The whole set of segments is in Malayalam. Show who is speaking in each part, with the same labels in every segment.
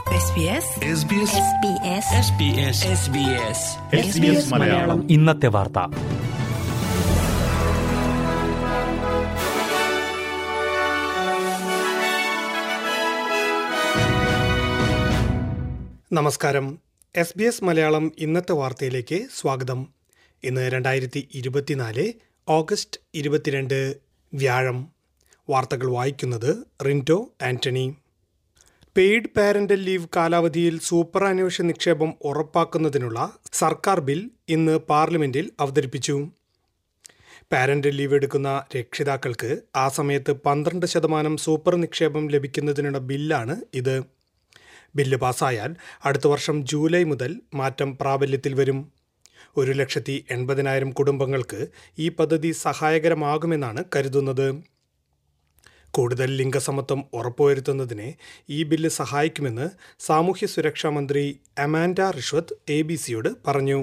Speaker 1: മലയാളം
Speaker 2: ഇന്നത്തെ വാർത്ത
Speaker 3: നമസ്കാരം എസ് ബി എസ് മലയാളം ഇന്നത്തെ വാർത്തയിലേക്ക് സ്വാഗതം ഇന്ന് രണ്ടായിരത്തി ഇരുപത്തിനാല് ഓഗസ്റ്റ് ഇരുപത്തിരണ്ട് വ്യാഴം വാർത്തകൾ വായിക്കുന്നത് Rinto Antony paid parental leave കാലാവധിയിൽ സൂപ്പർ അന്വേഷണ നിക്ഷേപം ഉറപ്പാക്കുന്നതിനുള്ള സർക്കാർ ബിൽ ഇന്ന് പാർലമെന്റിൽ അവതരിപ്പിച്ചു പാരന്റൽ ലീവ് എടുക്കുന്ന രക്ഷിതാക്കൾക്ക് ആ സമയത്ത് പന്ത്രണ്ട് ശതമാനം സൂപ്പർ നിക്ഷേപം ലഭിക്കുന്നതിനുള്ള ബില്ലാണ് ഇത് ബില്ല് പാസ്സായാൽ അടുത്ത വർഷം ജൂലൈ മുതൽ മാറ്റം പ്രാബല്യത്തിൽ വരും ഒരു ലക്ഷത്തി എൺപതിനായിരം കുടുംബങ്ങൾക്ക് ഈ പദ്ധതി സഹായകരമാകുമെന്നാണ് കരുതുന്നത് കൂടുതൽ ലിംഗസമത്വം ഉറപ്പുവരുത്തുന്നതിന് ഈ ബില്ല് സഹായിക്കുമെന്ന് സാമൂഹ്യ സുരക്ഷാ മന്ത്രി അമാൻഡ റിഷ്വത്ത് എ ബി സിയോട് പറഞ്ഞു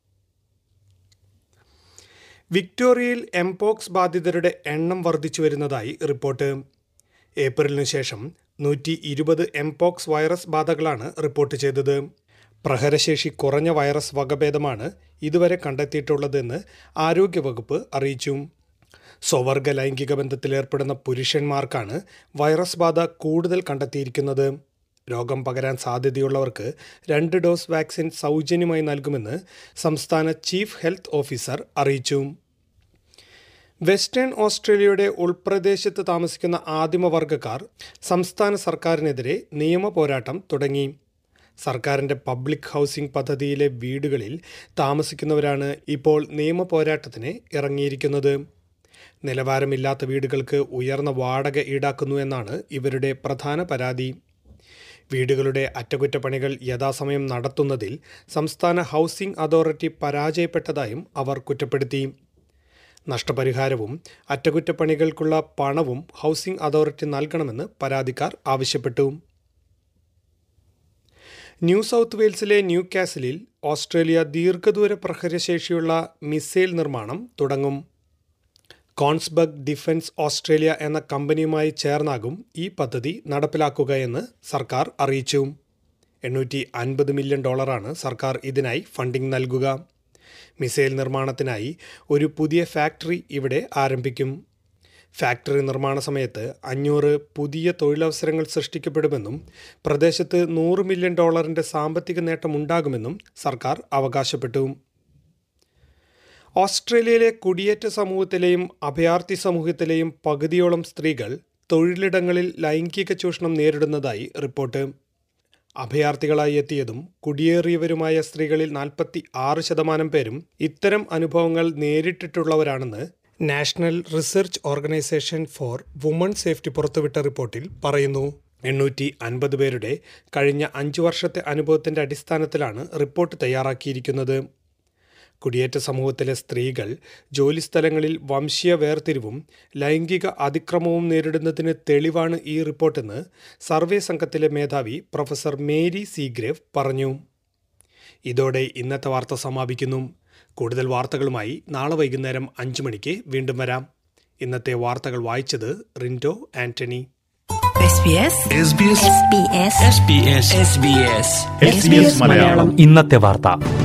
Speaker 3: വിക്ടോറിയയിൽ എംപോക്സ് ബാധിതരുടെ എണ്ണം വർദ്ധിച്ചു വരുന്നതായി റിപ്പോർട്ട് ഏപ്രിലിനു ശേഷം നൂറ്റി ഇരുപത് എംപോക്സ് വൈറസ് ബാധകളാണ് റിപ്പോർട്ട് ചെയ്തത് പ്രഹരശേഷി കുറഞ്ഞ വൈറസ് വകഭേദമാണ് ഇതുവരെ കണ്ടെത്തിയിട്ടുള്ളതെന്ന് ആരോഗ്യവകുപ്പ് അറിയിച്ചു സ്വവർഗ ലൈംഗിക ബന്ധത്തിലേർപ്പെടുന്ന പുരുഷന്മാർക്കാണ് വൈറസ് ബാധ കൂടുതൽ കണ്ടെത്തിയിരിക്കുന്നത് രോഗം പകരാൻ സാധ്യതയുള്ളവർക്ക് രണ്ട് ഡോസ് വാക്സിൻ സൗജന്യമായി നൽകുമെന്ന് സംസ്ഥാന ചീഫ് ഹെൽത്ത് ഓഫീസർ അറിയിച്ചു വെസ്റ്റേൺ ഓസ്ട്രേലിയയുടെ ഉൾപ്രദേശത്ത് താമസിക്കുന്ന ആദിമവർഗക്കാർ സംസ്ഥാന സർക്കാരിനെതിരെ നിയമ പോരാട്ടം തുടങ്ങി സർക്കാരിൻ്റെ പബ്ലിക് ഹൗസിംഗ് പദ്ധതിയിലെ വീടുകളിൽ താമസിക്കുന്നവരാണ് ഇപ്പോൾ നിയമ പോരാട്ടത്തിന് ഇറങ്ങിയിരിക്കുന്നത് നിലവാരമില്ലാത്ത വീടുകൾക്ക് ഉയർന്ന വാടക ഈടാക്കുന്നു എന്നാണ് ഇവരുടെ പ്രധാന പരാതി വീടുകളുടെ അറ്റകുറ്റപ്പണികൾ യഥാസമയം നടത്തുന്നതിൽ സംസ്ഥാന ഹൗസിംഗ് അതോറിറ്റി പരാജയപ്പെട്ടതായും അവർ കുറ്റപ്പെടുത്തി നഷ്ടപരിഹാരവും അറ്റകുറ്റപ്പണികൾക്കുള്ള പണവും ഹൗസിംഗ് അതോറിറ്റി നൽകണമെന്ന് പരാതിക്കാർ ആവശ്യപ്പെട്ടു ന്യൂ സൗത്ത് വെയിൽസിലെ ന്യൂ കാസിലിൽ ഓസ്ട്രേലിയ ദീർഘദൂര പ്രഹരശേഷിയുള്ള മിസൈൽ നിർമ്മാണം തുടങ്ങും കോൺസ്ബർഗ് ഡിഫൻസ് ഓസ്ട്രേലിയ എന്ന കമ്പനിയുമായി ചേർന്നാകും ഈ പദ്ധതി നടപ്പിലാക്കുകയെന്ന് സർക്കാർ അറിയിച്ചു എണ്ണൂറ്റി അൻപത് മില്യൺ ഡോളറാണ് സർക്കാർ ഇതിനായി ഫണ്ടിംഗ് നൽകുക മിസൈൽ നിർമ്മാണത്തിനായി ഒരു പുതിയ ഫാക്ടറി ഇവിടെ ആരംഭിക്കും ഫാക്ടറി നിർമ്മാണ സമയത്ത് അഞ്ഞൂറ് പുതിയ തൊഴിലവസരങ്ങൾ സൃഷ്ടിക്കപ്പെടുമെന്നും പ്രദേശത്ത് നൂറ് മില്യൺ ഡോളറിൻ്റെ സാമ്പത്തിക നേട്ടമുണ്ടാകുമെന്നും സർക്കാർ അവകാശപ്പെട്ടു ഓസ്ട്രേലിയയിലെ കുടിയേറ്റ സമൂഹത്തിലെയും അഭയാർത്ഥി സമൂഹത്തിലെയും പകുതിയോളം സ്ത്രീകൾ തൊഴിലിടങ്ങളിൽ ലൈംഗിക ചൂഷണം നേരിടുന്നതായി റിപ്പോർട്ട് അഭയാർത്ഥികളായി എത്തിയതും കുടിയേറിയവരുമായ സ്ത്രീകളിൽ നാൽപ്പത്തി ആറ് ശതമാനം പേരും ഇത്തരം അനുഭവങ്ങൾ നേരിട്ടിട്ടുള്ളവരാണെന്ന് National Research Organisation for Woman Safety പുറത്തുവിട്ട റിപ്പോർട്ടിൽ പറയുന്നു എണ്ണൂറ്റി അൻപത് പേരുടെ കഴിഞ്ഞ അഞ്ചു വർഷത്തെ അനുഭവത്തിന്റെ അടിസ്ഥാനത്തിലാണ് റിപ്പോർട്ട് തയ്യാറാക്കിയിരിക്കുന്നത് കുടിയേറ്റ സമൂഹത്തിലെ സ്ത്രീകൾ ജോലിസ്ഥലങ്ങളിൽ വംശീയ വേർതിരിവും ലൈംഗിക അതിക്രമവും നേരിടുന്നതിന് തെളിവാണ് ഈ റിപ്പോർട്ടെന്ന് സർവേ സംഘത്തിലെ മേധാവി പ്രൊഫസർ മേരി സീഗ്രേവ് പറഞ്ഞു ഇതോടെ ഇന്നത്തെ വാർത്ത സമാപിക്കുന്നു കൂടുതൽ വാർത്തകളുമായി നാളെ വൈകുന്നേരം അഞ്ചു മണിക്ക് വീണ്ടും വരാം ഇന്നത്തെ വാർത്തകൾ വായിച്ചത് റിൻറ്റോ ആന്റണി
Speaker 1: മലയാളം
Speaker 2: ഇന്നത്തെ വാർത്ത